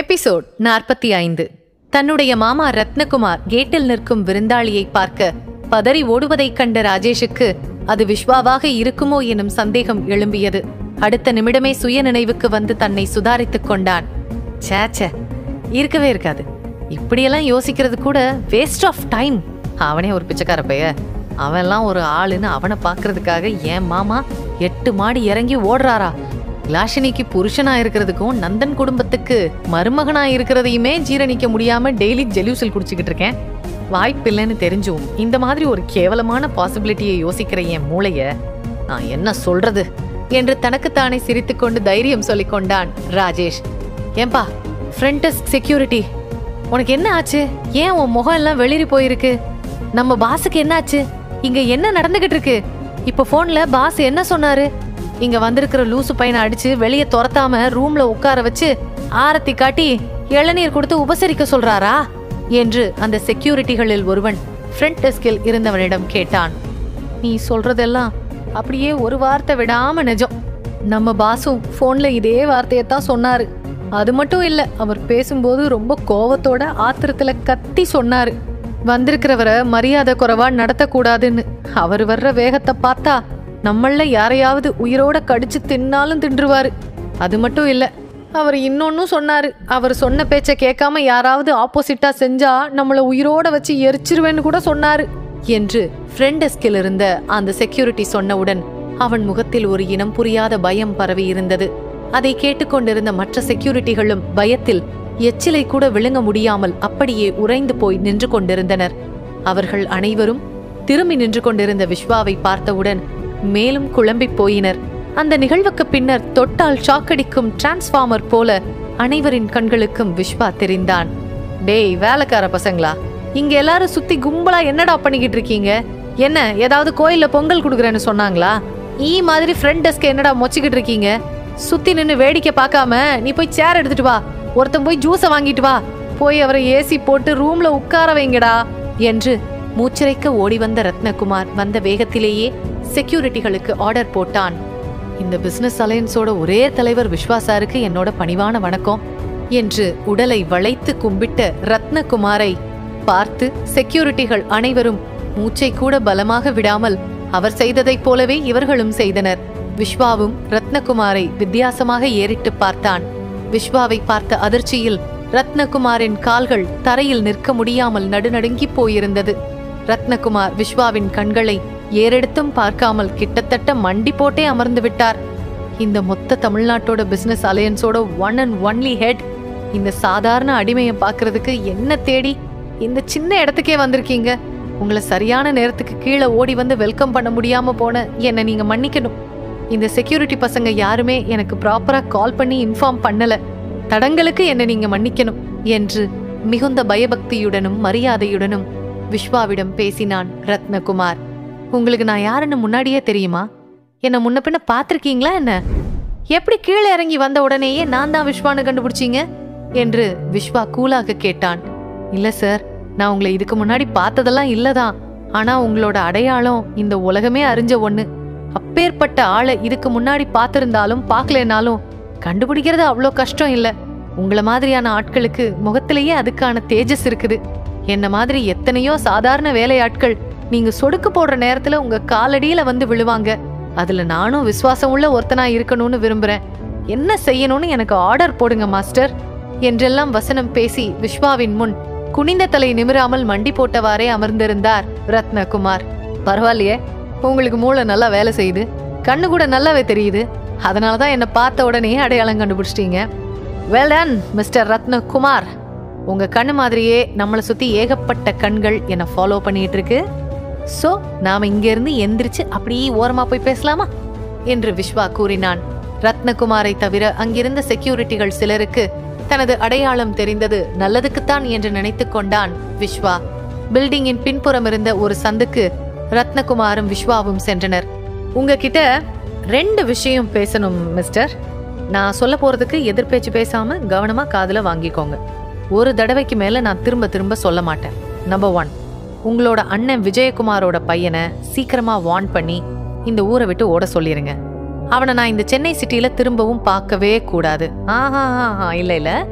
episode நாற்பத்தி ஐந்து தன்னுடைய மாமா ரத்னகுமார் கேட்டில் நிற்கும் விருந்தாளியை பார்க்க பதறி ஓடுவதைக் கண்ட ராஜேஷுக்கு அது விஸ்வாவாக இருக்குமோ எனும் சந்தேகம் எழும்பியது அடுத்த நிமிடமே சுய நினைவுக்கு வந்து தன்னை சுதாரித்துக் கொண்டான் சேச்சே இருக்கவே இருக்காது இப்படியெல்லாம் யோசிக்கிறது கூட வேஸ்ட் ஆஃப் டைம் அவனே ஒரு பிச்சைக்கார பைய அவன்லாம் ஒரு ஆளுன்னு அவனை பார்க்கறதுக்காக என் மாமா எட்டு மாடி இறங்கி ஓடுறாரா லாஷினிக்கு புருஷனா இருக்கிறதுக்கும் நந்தன் குடும்பத்துக்கு மருமகனா இருக்கிறதையுமே ஜீரணிக்க முடியாம டெய்லி ஜெலூசில் குடிச்சுக்கிட்டு இருக்கேன் வாய்ப்பில்லைன்னு தெரிஞ்சும் இந்த மாதிரி ஒரு கேவலமான பாசிபிலிட்டியை யோசிக்கிற என் மூளைய நான் என்ன சொல்றது என்று தனக்குத்தானே சிரித்துக்கொண்டு தைரியம் சொல்லிக் கொண்டான் ராஜேஷ் ஏன்பா ஃப்ரண்டஸ்க் செக்யூரிட்டி உனக்கு என்ன ஆச்சு ஏன் உன் முகம் எல்லாம் வெளிரி போயிருக்கு நம்ம பாஸுக்கு என்ன ஆச்சு இங்க என்ன நடந்துகிட்டு இருக்கு இப்ப போன்ல பாஸ் என்ன சொன்னாரு இங்க வந்திருக்கிற லூசு பையனை அடிச்சு வெளியே துரத்தாம ரூம்ல உட்கார வச்சு ஆரத்தி காட்டி இளநீர் கொடுத்து உபசரிக்க சொல்றாரா என்று அந்த செக்யூரிட்டிகளில் ஒருவன் ஃப்ரண்ட் டெஸ்கில் இருந்தவனிடம் கேட்டான் நீ சொல்றதெல்லாம் அப்படியே ஒரு வார்த்தை விடாம நிஜம் நம்ம பாசும் போன்ல இதே வார்த்தையத்தான் சொன்னாரு அது மட்டும் இல்ல அவர் பேசும்போது ரொம்ப கோவத்தோட ஆத்திரத்துல கத்தி சொன்னாரு வந்திருக்கிறவரை மரியாதை குறைவா நடத்தக்கூடாதுன்னு அவர் வர்ற வேகத்தை பார்த்தா நம்மள யாரையாவது உயிரோட கடிச்சு தின்னாலும் தின்றுவாரு அது மட்டும் இல்ல அவர் இன்னொன்னும் சொன்னாரு அவர் சொன்ன பேச்ச கேட்காம யாராவது ஆப்போசிட்டா செஞ்சா நம்மள உயிரோட வச்சு எரிச்சிருவேன்னு கூட சொன்னாரு என்று ஃப்ரெண்ட் டெஸ்கில் இருந்த அந்த செக்யூரிட்டி சொன்னவுடன் அவன் முகத்தில் ஒரு இனம் புரியாத பயம் பரவி இருந்தது அதை கேட்டுக்கொண்டிருந்த மற்ற செக்யூரிட்டிகளும் பயத்தில் எச்சிலை கூட விழுங்க முடியாமல் அப்படியே உறைந்து போய் நின்று கொண்டிருந்தனர் அவர்கள் அனைவரும் திரும்பி நின்று கொண்டிருந்த விஸ்வாவை பார்த்தவுடன் மேலும் குழம்பிப் போயினர் அந்த நிகழ்வுக்கு பின்னர் தொட்டால் ஷாக்கடிக்கும் டிரான்ஸ்ஃபார்மர் போல அனைவரின் கண்களுக்கும் விஸ்வா தெரிந்தான் டேய் வேலைக்கார பசங்களா இங்க எல்லாரும் சுத்தி கும்பலா என்னடா பண்ணிக்கிட்டு இருக்கீங்க என்ன ஏதாவது கோயில்ல பொங்கல் கொடுக்குறேன்னு சொன்னாங்களா ஈ மாதிரி ஃப்ரண்ட் டெஸ்க் என்னடா மொச்சிக்கிட்டு இருக்கீங்க சுத்தி நின்னு வேடிக்கை பார்க்காம நீ போய் சேர் எடுத்துட்டு வா ஒருத்தன் போய் ஜூஸை வாங்கிட்டு வா போய் அவரை ஏசி போட்டு ரூம்ல உட்கார வைங்கடா என்று மூச்சிறைக்க ஓடி வந்த ரத்னகுமார் வந்த வேகத்திலேயே செக்யூரிட்டிகளுக்கு ஆர்டர் போட்டான் இந்த பிசினஸ் அலையன்ஸோட ஒரே தலைவர் விஸ்வாசாருக்கு என்னோட பணிவான வணக்கம் என்று உடலை வளைத்து கும்பிட்ட ரத்னகுமாரை பார்த்து செக்யூரிட்டிகள் அனைவரும் மூச்சை கூட பலமாக விடாமல் அவர் செய்ததைப் போலவே இவர்களும் செய்தனர் விஸ்வாவும் ரத்னகுமாரை வித்தியாசமாக ஏறிட்டு பார்த்தான் விஸ்வாவை பார்த்த அதிர்ச்சியில் ரத்னகுமாரின் கால்கள் தரையில் நிற்க முடியாமல் நடுநடுங்கி போயிருந்தது ரத்னகுமார் விஸ்வாவின் கண்களை ஏறெடுத்தும் பார்க்காமல் கிட்டத்தட்ட மண்டி போட்டே அமர்ந்து விட்டார் இந்த மொத்த தமிழ்நாட்டோட பிசினஸ் அலையன்ஸோட ஒன் அண்ட் ஒன்லி ஹெட் இந்த சாதாரண அடிமையை பார்க்கறதுக்கு என்ன தேடி இந்த சின்ன இடத்துக்கே வந்திருக்கீங்க உங்களை சரியான நேரத்துக்கு கீழே ஓடி வந்து வெல்கம் பண்ண முடியாம போன என்னை நீங்க மன்னிக்கணும் இந்த செக்யூரிட்டி பசங்க யாருமே எனக்கு ப்ராப்பரா கால் பண்ணி இன்ஃபார்ம் பண்ணல தடங்களுக்கு என்னை நீங்க மன்னிக்கணும் என்று மிகுந்த பயபக்தியுடனும் மரியாதையுடனும் விஸ்வாவிடம் பேசினான் ரத்னகுமார் உங்களுக்கு நான் யாருன்னு முன்னாடியே தெரியுமா என்ன முன்ன பின்ன பார்த்திருக்கீங்களா என்ன எப்படி கீழே இறங்கி வந்த உடனேயே நான் தான் விஸ்வான்னு கண்டுபிடிச்சீங்க என்று விஸ்வா கூலாக கேட்டான் இல்ல சார் நான் உங்களை இதுக்கு முன்னாடி பார்த்ததெல்லாம் இல்லதான் ஆனா உங்களோட அடையாளம் இந்த உலகமே அறிஞ்ச ஒண்ணு அப்பேற்பட்ட ஆளை இதுக்கு முன்னாடி பார்த்திருந்தாலும் பார்க்கலனாலும் கண்டுபிடிக்கிறது அவ்வளோ கஷ்டம் இல்ல உங்கள மாதிரியான ஆட்களுக்கு முகத்திலேயே அதுக்கான தேஜஸ் இருக்குது என்ன மாதிரி எத்தனையோ சாதாரண வேலையாட்கள் நீங்க சொடுக்கு போடுற நேரத்துல உங்க காலடியில வந்து விழுவாங்க அதுல நானும் விசுவாசம் உள்ள ஒருத்தனா இருக்கணும்னு விரும்புறேன் என்ன செய்யணும்னு எனக்கு ஆர்டர் போடுங்க மாஸ்டர் என்றெல்லாம் வசனம் பேசி விஸ்வாவின் முன் குனிந்த தலை நிமிராமல் மண்டி போட்டவாறே அமர்ந்திருந்தார் ரத்னகுமார் பரவாயில்லையே உங்களுக்கு மூளை நல்லா வேலை செய்யுது கண்ணு கூட நல்லாவே தெரியுது அதனால தான் என்னை பார்த்த உடனே அடையாளம் கண்டுபிடிச்சிட்டீங்க வெல் டன் மிஸ்டர் ரத்னகுமார் உங்க கண்ணு மாதிரியே நம்மளை சுத்தி ஏகப்பட்ட கண்கள் என்னை ஃபாலோ பண்ணிட்டு இருக்கு சோ நாம இங்க இருந்து எந்திரிச்சு அப்படியே ஓரமா போய் பேசலாமா என்று விஸ்வா கூறினான் ரத்னகுமாரை தவிர அங்கிருந்த செக்யூரிட்டிகள் சிலருக்கு தனது அடையாளம் தெரிந்தது நல்லதுக்குத்தான் என்று நினைத்துக் கொண்டான் விஸ்வா பில்டிங்கின் பின்புறம் இருந்த ஒரு சந்துக்கு ரத்னகுமாரும் விஸ்வாவும் சென்றனர் உங்ககிட்ட ரெண்டு விஷயம் பேசணும் மிஸ்டர் நான் சொல்ல போறதுக்கு எதிர்பேச்சு பேசாம கவனமா காதுல வாங்கிக்கோங்க ஒரு தடவைக்கு மேல நான் திரும்ப திரும்ப சொல்ல மாட்டேன் நம்பர் ஒன் உங்களோட அண்ணன் விஜயகுமாரோட பையனை சீக்கிரமா வார்ன் பண்ணி இந்த ஊரை விட்டு ஓட சொல்லிருங்க அவனை நான் இந்த சென்னை சிட்டில திரும்பவும் பார்க்கவே கூடாது ஆஹா ஆஹா இல்ல இல்ல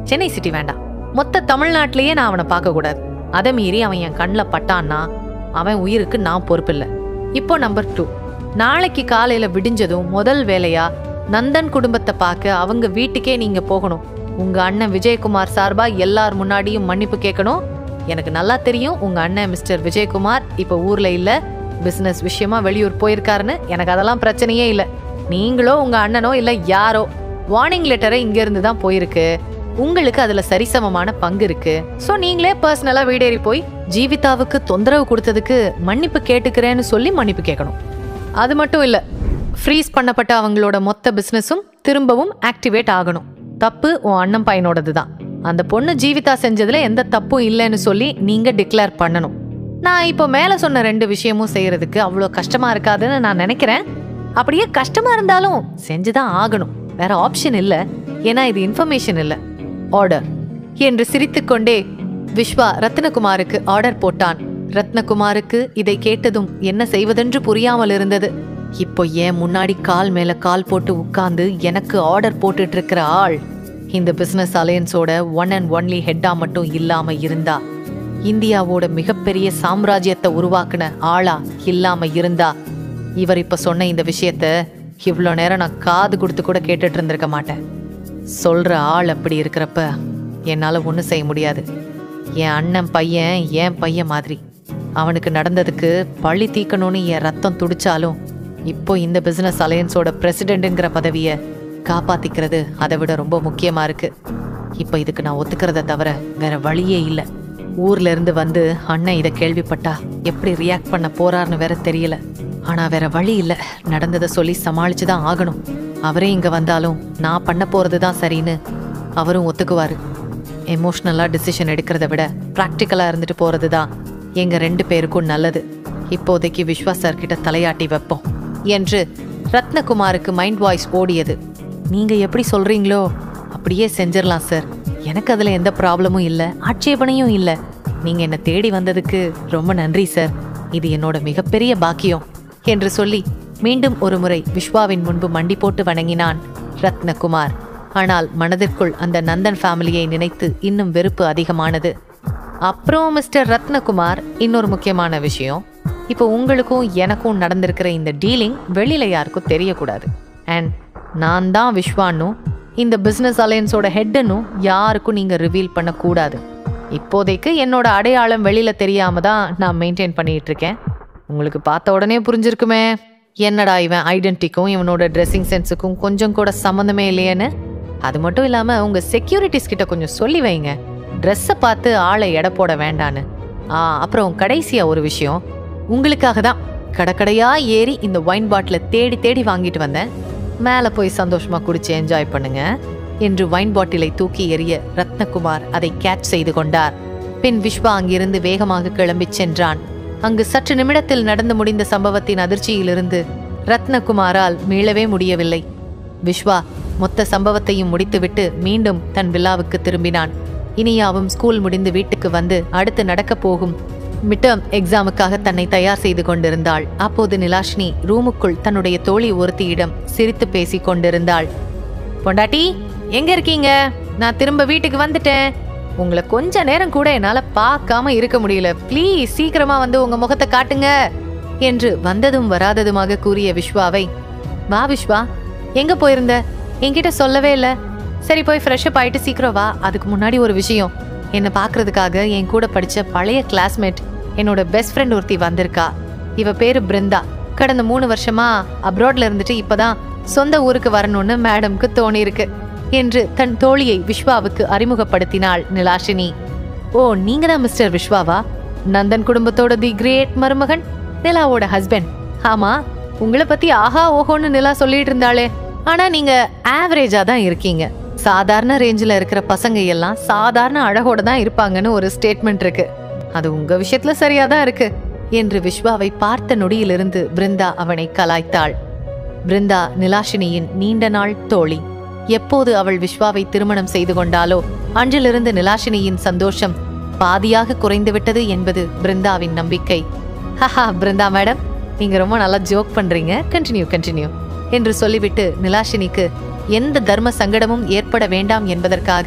சென்னை சிட்டி வேண்டாம் மொத்த தமிழ்நாட்டிலேயே நான் அவனை பார்க்க கூடாது அதை மீறி அவன் என் கண்ணில் பட்டான்னா அவன் உயிருக்கு நான் பொறுப்பில்லை இப்போ நம்பர் டூ நாளைக்கு காலையில விடிஞ்சதும் முதல் வேலையா நந்தன் குடும்பத்தை பார்க்க அவங்க வீட்டுக்கே நீங்க போகணும் உங்க அண்ணன் விஜயகுமார் சார்பா எல்லார் முன்னாடியும் மன்னிப்பு கேட்கணும் எனக்கு நல்லா தெரியும் உங்க அண்ணன் மிஸ்டர் விஜயகுமார் இப்போ ஊர்ல இல்ல பிசினஸ் விஷயமா வெளியூர் போயிருக்காருன்னு எனக்கு அதெல்லாம் பிரச்சனையே இல்ல நீங்களோ உங்க அண்ணனோ இல்ல யாரோ வார்னிங் லெட்டரை இங்க இருந்து தான் போயிருக்கு உங்களுக்கு அதுல சரிசமமான பங்கு இருக்கு சோ நீங்களே பர்சனலா வீடேறி போய் ஜீவிதாவுக்கு தொந்தரவு கொடுத்ததுக்கு மன்னிப்பு கேட்டுக்கிறேன்னு சொல்லி மன்னிப்பு கேட்கணும் அது மட்டும் இல்ல ஃப்ரீஸ் பண்ணப்பட்ட அவங்களோட மொத்த பிசினஸும் திரும்பவும் ஆக்டிவேட் ஆகணும் தப்பு உன் அண்ணன் பையனோடது தான் அந்த பொண்ணு ஜீவிதா செஞ்சதுல எந்த தப்பும் இல்லைன்னு சொல்லி நீங்க டிக்ளேர் பண்ணணும் நான் இப்போ மேல சொன்ன ரெண்டு விஷயமும் செய்யறதுக்கு அவ்வளோ கஷ்டமா இருக்காதுன்னு நான் நினைக்கிறேன் அப்படியே கஷ்டமா இருந்தாலும் செஞ்சுதான் ஆகணும் வேற ஆப்ஷன் இல்ல ஏன்னா இது இன்ஃபர்மேஷன் இல்ல ஆர்டர் என்று சிரித்துக்கொண்டே விஸ்வா ரத்னகுமாருக்கு ஆர்டர் போட்டான் ரத்னகுமாருக்கு இதை கேட்டதும் என்ன செய்வதென்று புரியாமல் இருந்தது இப்போ ஏன் முன்னாடி கால் மேல கால் போட்டு உட்கார்ந்து எனக்கு ஆர்டர் போட்டுட்டு இருக்கிற ஆள் இந்த பிசினஸ் அலையன்ஸோட ஒன் அண்ட் ஒன்லி ஹெட்டா மட்டும் இல்லாம இருந்தா இந்தியாவோட மிகப்பெரிய சாம்ராஜ்யத்தை உருவாக்குன ஆளா இல்லாம இருந்தா இவர் இப்ப சொன்ன இந்த விஷயத்த இவ்வளோ நேரம் நான் காது கொடுத்து கூட கேட்டுட்டு இருந்திருக்க மாட்டேன் சொல்ற ஆள் அப்படி இருக்கிறப்ப என்னால ஒன்றும் செய்ய முடியாது என் அண்ணன் பையன் என் பையன் மாதிரி அவனுக்கு நடந்ததுக்கு பழி தீக்கணும்னு என் ரத்தம் துடிச்சாலும் இப்போ இந்த பிசினஸ் அலையன்ஸோட பிரசிடென்ட்ங்கிற பதவியை காப்பாத்திக்கிறது அதை விட ரொம்ப முக்கியமா இருக்கு இப்போ இதுக்கு நான் ஒத்துக்கிறத தவிர வேற வழியே இல்லை ஊர்ல இருந்து வந்து அண்ணன் இதை கேள்விப்பட்டா எப்படி ரியாக்ட் பண்ண போறாருன்னு வேற தெரியல ஆனா வேற வழி இல்ல நடந்ததை சொல்லி சமாளிச்சு தான் ஆகணும் அவரே இங்க வந்தாலும் நான் பண்ண போறது தான் சரின்னு அவரும் ஒத்துக்குவாரு எமோஷ்னலா டிசிஷன் எடுக்கிறத விட ப்ராக்டிக்கலா இருந்துட்டு போறது தான் எங்க ரெண்டு பேருக்கும் நல்லது இப்போதைக்கு விஸ்வா சார் கிட்ட தலையாட்டி வைப்போம் என்று ரத்னகுமாருக்கு மைண்ட் வாய்ஸ் ஓடியது நீங்க எப்படி சொல்றீங்களோ அப்படியே செஞ்சிடலாம் சார் எனக்கு அதுல எந்த ப்ராப்ளமும் இல்ல ஆட்சேபனையும் இல்ல நீங்க என்ன தேடி வந்ததுக்கு ரொம்ப நன்றி சார் இது என்னோட மிகப்பெரிய பாக்கியம் என்று சொல்லி மீண்டும் ஒருமுறை விஸ்வாவின் முன்பு மண்டி போட்டு வணங்கினான் ரத்னகுமார் ஆனால் மனதிற்குள் அந்த நந்தன் ஃபேமிலியை நினைத்து இன்னும் வெறுப்பு அதிகமானது அப்புறம் மிஸ்டர் ரத்னகுமார் இன்னொரு முக்கியமான விஷயம் இப்போ உங்களுக்கும் எனக்கும் நடந்திருக்கிற இந்த டீலிங் வெளியில யாருக்கும் தெரியக்கூடாது அண்ட் நான் தான் விஸ்வானும் இந்த பிஸ்னஸ் அலையன்ஸோட ஹெட்டுன்னும் யாருக்கும் நீங்க ரிவீல் பண்ணக்கூடாது இப்போதைக்கு என்னோட அடையாளம் வெளியில தெரியாம தான் நான் மெயின்டைன் பண்ணிட்டு இருக்கேன் உங்களுக்கு பார்த்த உடனே புரிஞ்சிருக்குமே என்னடா இவன் ஐடென்டிக்கும் இவனோட ட்ரெஸ்ஸிங் சென்ஸுக்கும் கொஞ்சம் கூட சம்மந்தமே இல்லையேன்னு அது மட்டும் இல்லாம உங்க செக்யூரிட்டிஸ் கிட்ட கொஞ்சம் சொல்லி வைங்க ட்ரெஸ்ஸை பார்த்து ஆளை எடை போட வேண்டான்னு ஆ அப்புறம் கடைசியா ஒரு விஷயம் உங்களுக்காக தான் கடக்கடையா ஏறி இந்த ஒயின் பாட்டிலை தேடி தேடி வாங்கிட்டு வந்தேன் மேலே போய் சந்தோஷமா குடிச்சு என்ஜாய் பண்ணுங்க என்று ஒயின் பாட்டிலை தூக்கி எறிய ரத்னகுமார் அதை கேட்ச் செய்து கொண்டார் பின் விஸ்வா அங்கிருந்து வேகமாக கிளம்பிச் சென்றான் அங்கு சற்று நிமிடத்தில் நடந்து முடிந்த சம்பவத்தின் அதிர்ச்சியிலிருந்து ரத்னகுமாரால் மீளவே முடியவில்லை விஸ்வா மொத்த சம்பவத்தையும் முடித்துவிட்டு மீண்டும் தன் விழாவுக்கு திரும்பினான் இனியாவும் ஸ்கூல் முடிந்து வீட்டுக்கு வந்து அடுத்து நடக்கப் போகும் மிட்டர்ம் எக்ஸாமுக்காக தன்னை தயார் செய்து கொண்டிருந்தாள் அப்போது நிலாஷினி ரூமுக்குள் தன்னுடைய தோழி ஒருத்தியிடம் சிரித்து பேசிக் கொண்டிருந்தாள் பொண்டாட்டி எங்க இருக்கீங்க நான் திரும்ப வீட்டுக்கு வந்துட்டேன் உங்களை கொஞ்ச நேரம் கூட என்னால பார்க்காம இருக்க முடியல ப்ளீஸ் சீக்கிரமா வந்து உங்க முகத்தை காட்டுங்க என்று வந்ததும் வராததுமாக கூறிய விஸ்வாவை வா விஸ்வா எங்க போயிருந்த என்கிட்ட சொல்லவே இல்ல சரி போய் ஃப்ரெஷ் அப் ஆயிட்டு சீக்கிரம் வா அதுக்கு முன்னாடி ஒரு விஷயம் என்னை பார்க்கறதுக்காக என் கூட படிச்ச பழைய கிளாஸ்மேட் என்னோட பெஸ்ட் ஃப்ரெண்ட் ஒருத்தி வந்திருக்கா இவ பேரு பிருந்தா கடந்த மூணு வருஷமா அப்ராட்ல இருந்துட்டு இப்பதான் சொந்த ஊருக்கு வரணும்னு மேடம்க்கு தோணியிருக்கு என்று தன் தோழியை விஸ்வாவுக்கு அறிமுகப்படுத்தினாள் நிலாஷினி ஓ நீங்க தான் மிஸ்டர் விஸ்வாவா நந்தன் குடும்பத்தோட தி கிரேட் மருமகன் நிலாவோட ஹஸ்பண்ட் ஆமா உங்களை பத்தி ஆஹா ஓஹோன்னு நிலா சொல்லிட்டு இருந்தாளே ஆனா நீங்க ஆவரேஜா தான் இருக்கீங்க சாதாரண ரேஞ்சில் இருக்கிற பசங்க எல்லாம் சாதாரண அழகோட தான் இருப்பாங்கன்னு ஒரு ஸ்டேட்மெண்ட் இருக்கு அது உங்க விஷயத்துல சரியா தான் இருக்கு என்று விஸ்வாவை பார்த்த நொடியிலிருந்து பிருந்தா அவனை கலாய்த்தாள் பிருந்தா நிலாஷினியின் நீண்ட நாள் தோழி எப்போது அவள் விஸ்வாவை திருமணம் செய்து கொண்டாலோ அன்றிலிருந்து நிலாஷினியின் சந்தோஷம் பாதியாக குறைந்துவிட்டது என்பது பிருந்தாவின் நம்பிக்கை ஹஹா பிருந்தா மேடம் நீங்க ரொம்ப நல்லா ஜோக் பண்றீங்க கண்டினியூ கண்டினியூ என்று சொல்லிவிட்டு நிலாஷினிக்கு எந்த தர்ம சங்கடமும் ஏற்பட வேண்டாம் என்பதற்காக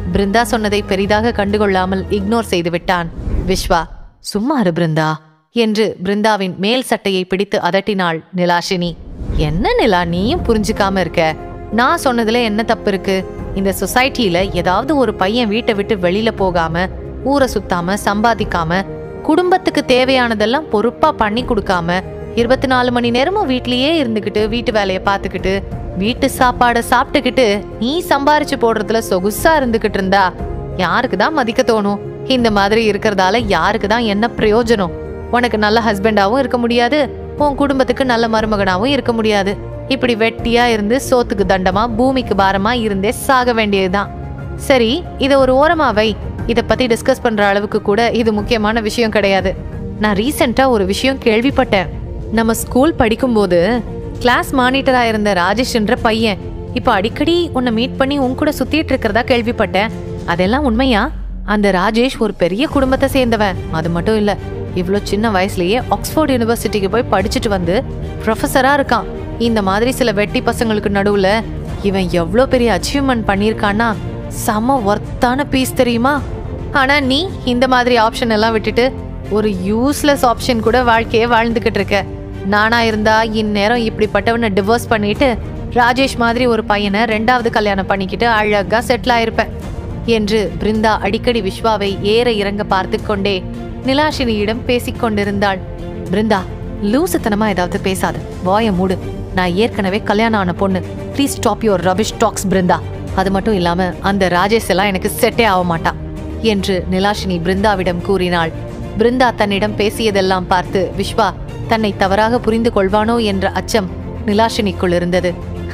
பிருந்தா சொன்னதை பெரிதாக கண்டுகொள்ளாமல் இக்னோர் செய்து விட்டான் விஸ்வா சும்மா இரு பிருந்தா என்று பிருந்தாவின் மேல் சட்டையை பிடித்து அதட்டினாள் நிலாஷினி என்ன நிலா நீயும் புரிஞ்சுக்காம இருக்க நான் சொன்னதுல என்ன தப்பு இருக்கு இந்த சொசைட்டில ஏதாவது ஒரு பையன் வீட்டை விட்டு வெளியில போகாம ஊரை சுத்தாம சம்பாதிக்காம குடும்பத்துக்கு தேவையானதெல்லாம் பொறுப்பா பண்ணி கொடுக்காம இருபத்தி நாலு மணி நேரமும் வீட்லயே இருந்துக்கிட்டு வீட்டு வேலையை பார்த்துக்கிட்டு வீட்டு சாப்பாடை சாப்பிட்டுக்கிட்டு நீ சம்பாரிச்சு போடுறதுல சொகுசா இருந்துகிட்டு இருந்தா யாருக்கு தான் மதிக்க தோணும் இந்த மாதிரி இருக்கிறதால யாருக்கு தான் என்ன பிரயோஜனம் உனக்கு நல்ல ஹஸ்பண்டாவும் இருக்க முடியாது உன் குடும்பத்துக்கு நல்ல மருமகனாவும் இருக்க முடியாது இப்படி வெட்டியா இருந்து சோத்துக்கு தண்டமா பூமிக்கு பாரமா இருந்தே சாக வேண்டியதுதான் சரி இதை ஒரு ஓரமா வை இத பத்தி டிஸ்கஸ் பண்ற அளவுக்கு கூட இது முக்கியமான விஷயம் கிடையாது நான் ரீசெண்டா ஒரு விஷயம் கேள்விப்பட்டேன் நம்ம ஸ்கூல் படிக்கும்போது கிளாஸ் மானிட்டரா இருந்த ராஜேஷ்ன்ற பையன் இப்போ அடிக்கடி உன்னை மீட் பண்ணி உன் கூட சுத்திட்டு இருக்கிறதா கேள்விப்பட்டேன் அதெல்லாம் உண்மையா அந்த ராஜேஷ் ஒரு பெரிய குடும்பத்தை சேர்ந்தவன் அது மட்டும் இல்ல இவ்வளோ சின்ன வயசுலயே ஆக்ஸ்போர்ட் யூனிவர்சிட்டிக்கு போய் படிச்சுட்டு வந்து ப்ரொஃபஸரா இருக்கான் இந்த மாதிரி சில வெட்டி பசங்களுக்கு நடுவுல இவன் எவ்வளோ பெரிய அச்சீவ்மெண்ட் பண்ணியிருக்கான்னா செம ஒர்த்தான பீஸ் தெரியுமா ஆனா நீ இந்த மாதிரி ஆப்ஷன் எல்லாம் விட்டுட்டு ஒரு யூஸ்லெஸ் ஆப்ஷன் கூட வாழ்க்கையே வாழ்ந்துகிட்டு இருக்க நானா இருந்தா இந்நேரம் இப்படிப்பட்டவனை டிவோர்ஸ் பண்ணிட்டு ராஜேஷ் மாதிரி ஒரு பையனை ரெண்டாவது கல்யாணம் பண்ணிக்கிட்டு அழகா செட்டில் ஆயிருப்பேன் என்று பிருந்தா அடிக்கடி விஸ்வாவை ஏற இறங்க பார்த்து கொண்டே நிலாஷினியிடம் பேசிக் கொண்டிருந்தாள் பிருந்தா லூசுத்தனமா ஏதாவது பேசாத வாய மூடு நான் ஏற்கனவே கல்யாணம் ஆன பொண்ணு please stop your rubbish talks Brinda அது மட்டும் இல்லாம அந்த ராஜேஷ் எல்லாம் எனக்கு செட்டே ஆக மாட்டான் என்று நிலாஷினி பிருந்தாவிடம் கூறினாள் பிருந்தா தன்னிடம் பேசியதெல்லாம் பார்த்து விஸ்வா தன்னை தவறாக புரிந்து கொள்வானோ என்ற அச்சம் நிலாஷினிக்குள் இருந்தது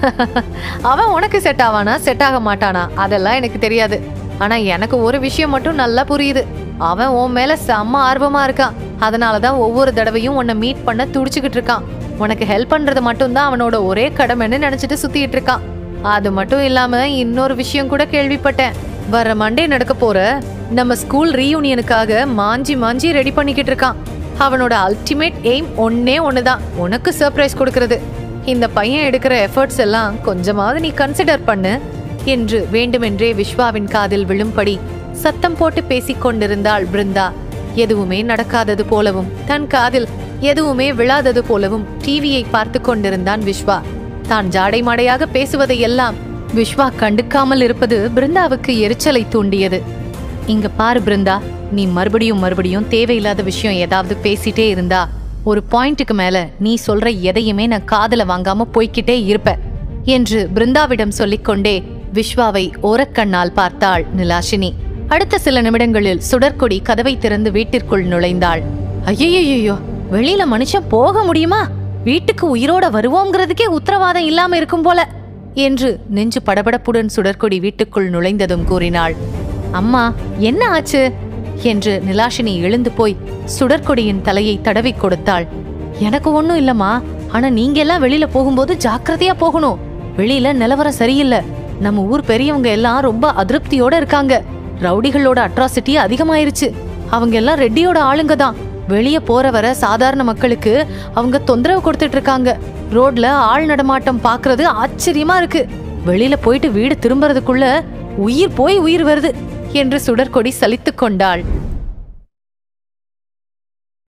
அவன் உனக்கு செட் ஆவானா செட் ஆக மாட்டானா அதெல்லாம் எனக்கு தெரியாது ஆனா எனக்கு ஒரு விஷயம் மட்டும் நல்லா புரியுது அவன் உன் மேல செம்ம ஆர்வமா இருக்கான் அதனாலதான் ஒவ்வொரு தடவையும் உன்னை மீட் பண்ண துடிச்சுக்கிட்டு இருக்கான் உனக்கு ஹெல்ப் பண்றது மட்டும்தான் அவனோட ஒரே கடமைன்னு நினைச்சிட்டு சுத்திட்டு இருக்கான் அது மட்டும் இல்லாம இன்னொரு விஷயம் கூட கேள்விப்பட்டேன் வர மண்டே நடக்க போற நம்ம ஸ்கூல் ரீயூனியனுக்காக மாஞ்சி மாஞ்சி ரெடி பண்ணிக்கிட்டு இருக்கான் அவனோட அல்டிமேட் எய்ம் ஒன்னே ஒண்ணுதான் உனக்கு சர்ப்ரைஸ் கொடுக்கறது இந்த பையன் எடுக்கிற எஃபர்ட்ஸ் எல்லாம் கொஞ்சமாவது நீ கன்சிடர் பண்ணு என்று வேண்டுமென்றே விஸ்வாவின் காதில் விழும்படி சத்தம் போட்டு பேசிக் கொண்டிருந்தாள் பிருந்தா எதுவுமே நடக்காதது போலவும் தன் காதில் எதுவுமே விழாதது போலவும் டிவியை பார்த்து கொண்டிருந்தான் விஸ்வா தான் ஜாடை மாடையாக பேசுவதை எல்லாம் விஸ்வா கண்டுக்காமல் இருப்பது பிருந்தாவுக்கு எரிச்சலை தூண்டியது இங்க பாரு பிருந்தா நீ மறுபடியும் மறுபடியும் தேவையில்லாத விஷயம் ஏதாவது பேசிட்டே இருந்தா ஒரு பாயிண்ட்டுக்கு மேல நீ சொல்ற எதையுமே நான் காதுல வாங்காம போய்க்கிட்டே இருப்ப என்று பிருந்தாவிடம் சொல்லிக்கொண்டே விஸ்வாவை ஓரக்கண்ணால் பார்த்தாள் நிலாஷினி அடுத்த சில நிமிடங்களில் சுடற்கொடி கதவை திறந்து வீட்டிற்குள் நுழைந்தாள் ஐயையோ வெளியில மனுஷன் போக முடியுமா வீட்டுக்கு உயிரோட வருவோங்கிறதுக்கே உத்தரவாதம் இல்லாம இருக்கும் போல என்று நெஞ்சு படபடப்புடன் சுடற்கொடி வீட்டுக்குள் நுழைந்ததும் கூறினாள் அம்மா என்ன ஆச்சு என்று நிலாஷினி எழுந்து போய் சுடற்கொடியின் தலையை தடவி கொடுத்தாள் எனக்கு ஒண்ணும் இல்லம்மா ஆனா நீங்க எல்லாம் வெளியில போகும்போது ஜாக்கிரதையா போகணும் வெளியில நிலவரம் சரியில்லை நம்ம ஊர் பெரியவங்க எல்லாம் ரொம்ப அதிருப்தியோட இருக்காங்க ரவுடிகளோட அட்ராசிட்டி அதிகமாயிருச்சு அவங்க எல்லாம் ரெட்டியோட ஆளுங்க தான் வெளிய போற வர சாதாரண மக்களுக்கு அவங்க தொந்தரவு கொடுத்துட்டு இருக்காங்க ரோட்ல ஆள் நடமாட்டம் பாக்குறது ஆச்சரியமா இருக்கு வெளியில போயிட்டு வீடு திரும்புறதுக்குள்ள உயிர் போய் உயிர் வருது என்று சுடற்கொடி சலித்துக் கொண்டாள்